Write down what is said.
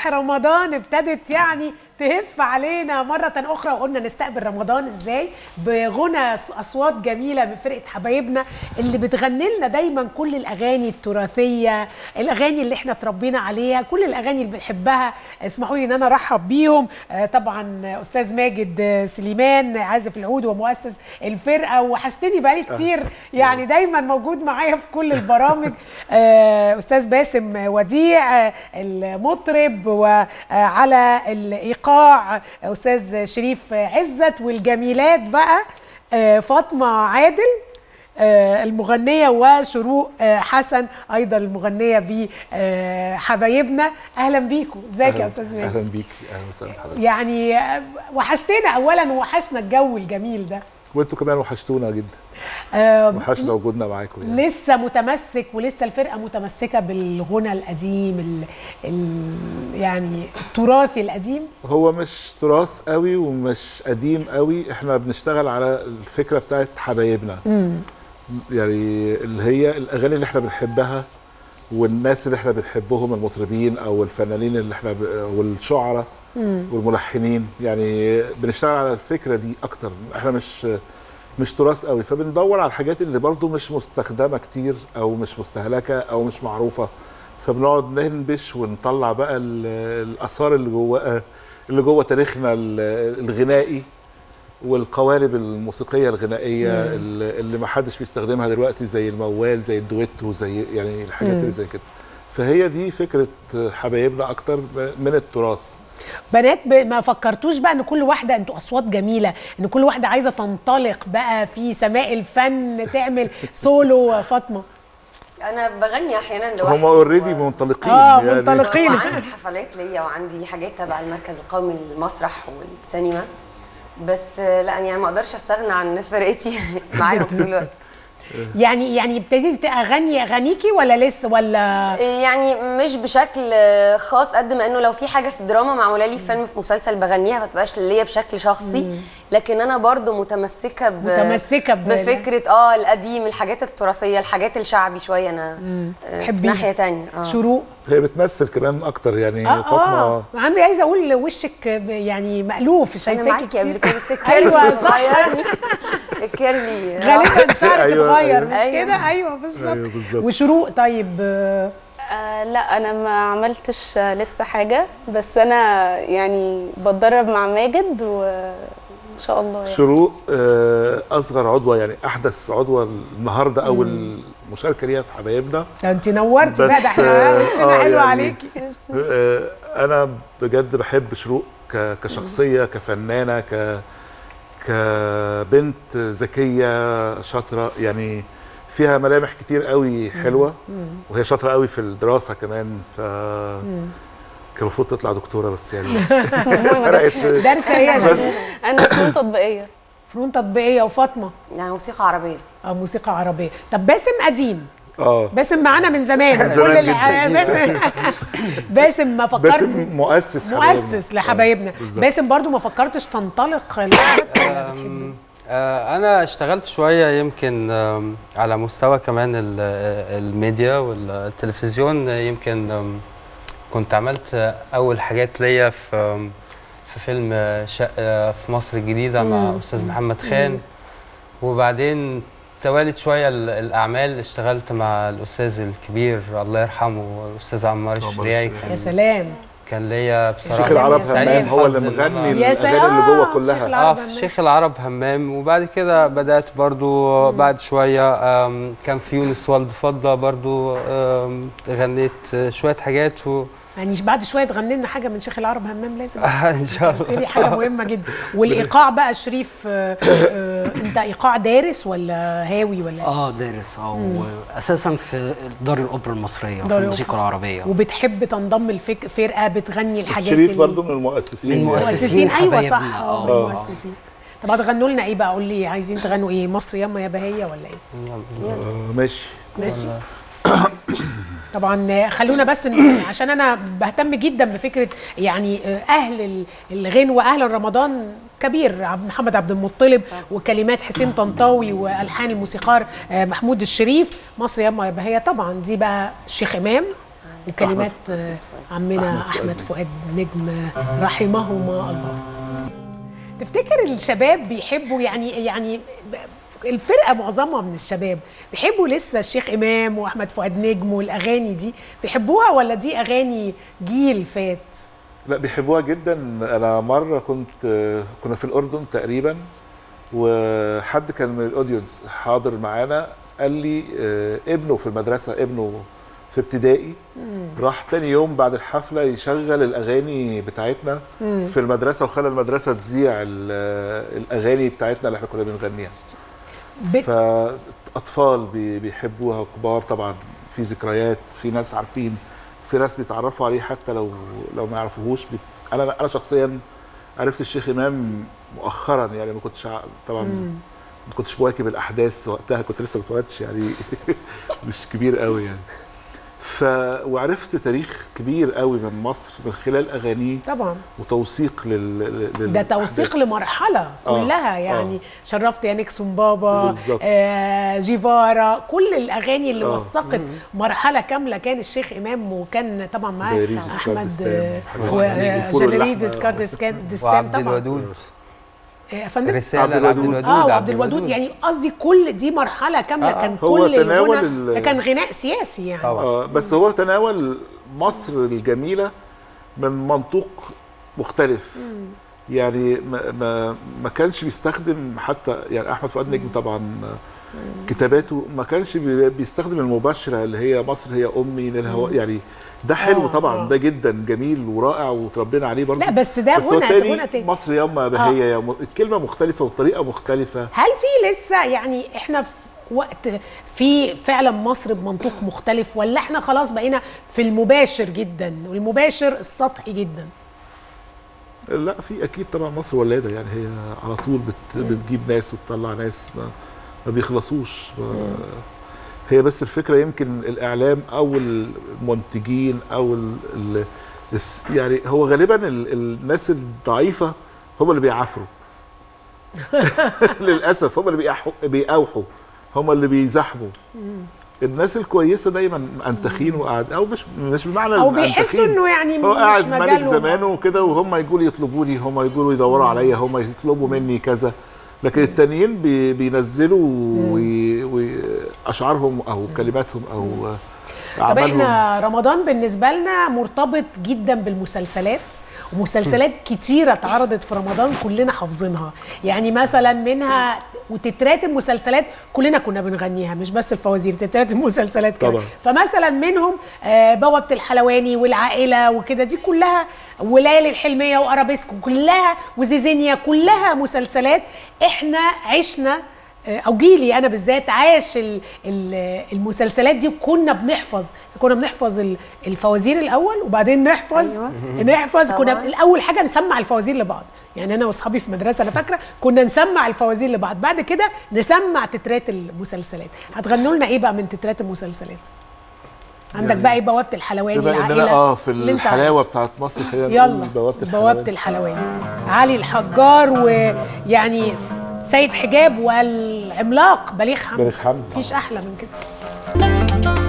روح رمضان ابتدت يعني تهف علينا مرة أخرى وقلنا نستقبل رمضان إزاي بغنى أصوات جميلة من فرقة حبايبنا اللي بتغني لنا دايما كل الأغاني التراثية الأغاني اللي احنا اتربينا عليها كل الأغاني اللي بنحبها اسمحوا لي إن أنا أرحب بيهم آه، طبعا أستاذ ماجد سليمان عازف العود ومؤسس الفرقة وحشتني بقالي كتير يعني دايما موجود معايا في كل البرامج آه، أستاذ باسم وديع آه، المطرب وعلى الإيقاع أستاذ شريف عزت والجميلات بقى آه، فاطمة عادل آه، المغنية وشروق آه، حسن أيضا المغنية بحبايبنا أهلا بيكم ازيك يا أهلاً- أستاذ ماجد اهلا بيك اهلا وسهلا بحضرتك يعني آه، وحشتنا أولا وحشنا الجو الجميل ده وانتوا كمان وحشتونا جدا آه، وحشنا وجودنا معاكم يعني. لسه متمسك ولسه الفرقه متمسكه بالغنى القديم ال ال يعني التراثي القديم هو مش تراث قوي ومش قديم قوي احنا بنشتغل على الفكره بتاعت حبايبنا يعني اللي هي الاغاني اللي احنا بنحبها والناس اللي احنا بنحبهم المطربين او الفنانين اللي احنا ب... والشعراء والملحنين يعني بنشتغل على الفكره دي اكتر احنا مش مش تراث قوي فبندور على الحاجات اللي برضو مش مستخدمه كتير او مش مستهلكه او مش معروفه فبنقعد ننبش ونطلع بقى ال- الاثار اللي جوه اللي جوه تاريخنا ال- الغنائي والقوالب الموسيقيه الغنائيه اللي اللي ما حدش بيستخدمها دلوقتي زي الموال زي الدويتو زي يعني الحاجات اللي زي كده فهي دي فكره حبايبنا اكتر من التراث بنات ب... ما فكرتوش بقى ان كل واحده انتوا اصوات جميله ان كل واحده عايزه تنطلق بقى في سماء الفن تعمل سولو فاطمه انا بغني احيانا لوحدي هم اوريدي و- منطلقين آه، يعني منطلقين. وعندي حفلات ليا وعندي حاجات تبع المركز القومي للمسرح والسينما بس آه، لا يعني ما اقدرش استغنى عن فرقتي معاهم طول الوقت يعني يعني ابتديتي اغني اغانيكي ولا لسه ولا يعني مش بشكل آه، خاص قد ما انه لو في حاجه في دراما معموله لي في فيلم في مسلسل بغنيها ما تبقاش ليا بشكل شخصي لكن انا برضو متمسكه ب... متمسكة ب- بفكره اه القديم الحاجات التراثيه الحاجات الشعبي شويه انا آه، في تحبيها. ناحيه تانية اه شروق هي بتمثل كمان اكتر يعني اه فاطمه اه عندي عايزه اقول وشك يعني مألوف انا شايفاكي معاكي قبل كتير. كده بس الكيرلي ايوه صح غيرني الكيرلي غالبا شعرك أيوة، اتغير أيوة. مش أيوة. كده ايوه بالظبط أيوة بالظبط. وشروق طيب آه، آه لا انا ما عملتش آه، لسه حاجه بس انا يعني بتدرب مع ماجد وان شاء الله يعني. شروق آه، اصغر عضوه يعني احدث عضوه النهارده او المشاركه ليها في حبايبنا ده انت نورتي بقى بس، ده احنا آه، وشنا آه، حلو يعني عليكي آه، انا بجد بحب شروق ك- كشخصيه كفنانه ك كبنت ذكيه شاطره يعني فيها ملامح كتير قوي حلوه وهي شاطره قوي في الدراسه كمان ف كان المفروض تطلع دكتوره بس يعني بس مجموعي ما جاتش. فرقت درس ايه يا بس شروق انا فنون تطبيقيه فنون تطبيقيه وفاطمه يعني موسيقى عربيه اه موسيقى عربيه طب باسم قديم اه باسم معانا من زمان من كل زمان اللي جداً. باسم باسم ما فكرت باسم مؤسس مؤسس حبايبنا. لحبايبنا آه، بالظبط. باسم برضو ما فكرتش تنطلق لوحدك ولا بتحبي أم، آه، انا اشتغلت شويه يمكن آم، على مستوى كمان ال- آه، الميديا والتلفزيون آه، يمكن آم، كنت عملت آه، اول حاجات ليا في آم، في فيلم آه، شقه في مصر الجديده مع استاذ محمد خان وبعدين توالت شويه ال- الاعمال اشتغلت مع الاستاذ الكبير الله يرحمه الاستاذ عمار عمار الشريعي الشريعي. يا كان سلام كان ليا بصراحه شيخ العرب يا سلام. همام هو اللي حظ إن مغني أنا- يا الاغاني سلام. اللي جوه شيخ كلها العرب اه همام. في شيخ العرب همام وبعد كده بدات برضو بعد شويه آم، كان في يونس والد فضه برضو آم، غنيت آه، شويه حاجات و يعني بعد شويه تغني لنا حاجه من شيخ العرب همام لازم ان شاء قلت الله لي حاجه مهمه جدا والايقاع بقى شريف آه، آه، انت ايقاع دارس ولا هاوي ولا اه دارس اه واساسا في دار الاوبرا المصريه في دار الموسيقى الأوبرا. العربيه وبتحب تنضم الفك فرقه بتغني الحاجات شريف اللي- برضو من المؤسسين من يعني. مؤسسين مؤسسين ايوه صح حبايبنا، اه آه. مؤسسين طب هتغنوا لنا ايه بقى قول لي عايزين تغنوا ايه مصر ياما يا بهيه ولا ايه آه، ماشي ماشي طبعا خلونا بس ن- عشان انا بهتم جدا بفكره يعني اهل ال- الغنوه اهل رمضان كبير عبد محمد عبد المطلب وكلمات حسين طنطاوي والحان الموسيقار محمود الشريف مصر ياما يا بهيه طبعا دي بقى الشيخ امام وكلمات آه، عمنا أحمد احمد فؤاد نجم آه، رحمهما الله تفتكر الشباب بيحبوا يعني يعني ب- الفرقه معظمها من الشباب بيحبوا لسه الشيخ امام واحمد فؤاد نجم والاغاني دي بيحبوها ولا دي اغاني جيل فات لا بيحبوها جدا انا مره كنت كنا في الاردن تقريبا وحد كان من الاودينس حاضر معانا قال لي آه، ابنه في المدرسه ابنه في ابتدائي راح تاني يوم بعد الحفله يشغل الاغاني بتاعتنا في المدرسه وخلى المدرسه تذيع ال- الاغاني بتاعتنا اللي احنا كنا بنغنيها بت... فاطفال بي- بيحبوها وكبار طبعا في ذكريات في ناس عارفين في ناس بيتعرفوا عليه حتى لو لو ما يعرفوهوش بي... انا انا شخصيا عرفت الشيخ امام مؤخرا يعني ما كنتش ع- طبعا ما كنتش بواكب الاحداث وقتها كنت لسه ما اتولدتش يعني مش كبير قوي يعني ف وعرفت تاريخ كبير قوي من مصر من خلال اغانيه طبعا وتوثيق لل, لل... ده توثيق للأحداث. لمرحله آه، كلها يعني آه. شرفت يا نيكسون بابا بالظبط. آه جيفارا كل الاغاني اللي آه. وثقت مرحله كامله كان الشيخ امام وكان طبعا معاه دايريز احمد سكاردستان. وجلالي اللحمة. ديسكاردستان وعبد طبعا الودود آه، يا فندم رساله عبد لعبد الودود. الودود اه وعبد الودود يعني قصدي كل دي مرحله كامله آه، آه. كان هو كل تناول الغنى ال- ده كان غناء سياسي يعني طبعا آه بس هو تناول مصر الجميله من منطوق مختلف يعني ما ما ما كانش بيستخدم حتى يعني احمد فؤاد نجم طبعا كتاباته ما كانش بي- بيستخدم المباشره اللي هي مصر هي امي للهواء يعني ده حلو آه، طبعا آه. ده جدا جميل ورائع وتربينا عليه برضه لا بس ده بس هو غنى تاني غنى تاني مصر ياما بهية يا م- الكلمه مختلفه والطريقه مختلفه هل في لسه يعني احنا في وقت في فعلا مصر بمنطوق مختلف ولا احنا خلاص بقينا في المباشر جدا والمباشر السطحي جدا لا في اكيد طبعا مصر ولاده يعني هي على طول بت بتجيب ناس وتطلع ناس ما, ما بيخلصوش ما هي بس الفكره يمكن الاعلام او المنتجين او ال ال الس- يعني هو غالبا ال الناس الضعيفه هم اللي بيعافروا للاسف هم اللي بيأحوا- بيأوحوا هم اللي بيزاحموا الناس الكويسه دايما انتخين وقاعد او مش مش بمعنى او إن بيحسوا أنتخين. انه يعني هو مش قاعد ملك مجالهم زمانه وكده وهم يقولوا يطلبوني هم يقولوا يدوروا عليا هم يطلبوا مني كذا لكن التانيين بي بينزلوا وي- وي- اشعارهم او كلماتهم او طب اعمالهم احنا رمضان بالنسبه لنا مرتبط جدا بالمسلسلات ومسلسلات كتيره اتعرضت في رمضان كلنا حافظينها يعني مثلا منها وتترات المسلسلات كلنا كنا بنغنيها مش بس الفوازير تترات المسلسلات كمان طبعا. فمثلا منهم آه، بوابه الحلواني والعائله وكده دي كلها وليالي الحلميه وارابيسك كلها وزيزينيا كلها مسلسلات احنا عشنا آه، او جيلي انا بالذات عاش ال- ال- المسلسلات دي كنا بنحفظ كنا بنحفظ ال- الفوازير الاول وبعدين نحفظ أيوة. نحفظ كنا طبعاً. الاول حاجه نسمع الفوازير لبعض يعني انا واصحابي في مدرسه انا فاكره كنا نسمع الفوازير لبعض بعد كده نسمع تترات المسلسلات هتغنوا لنا ايه بقى من تترات المسلسلات عندك يعني بقى ايه بوابه الحلواني بما اننا العائله اه في اللي أنت الحلاوه عايزه. بتاعت مصر خلينا يلا نقول بوابه بوابه الحلاوه الحلواني علي الحجار ويعني سيد حجاب والعملاق بليغ حمدي بليغ حمدي. مفيش احلى من كده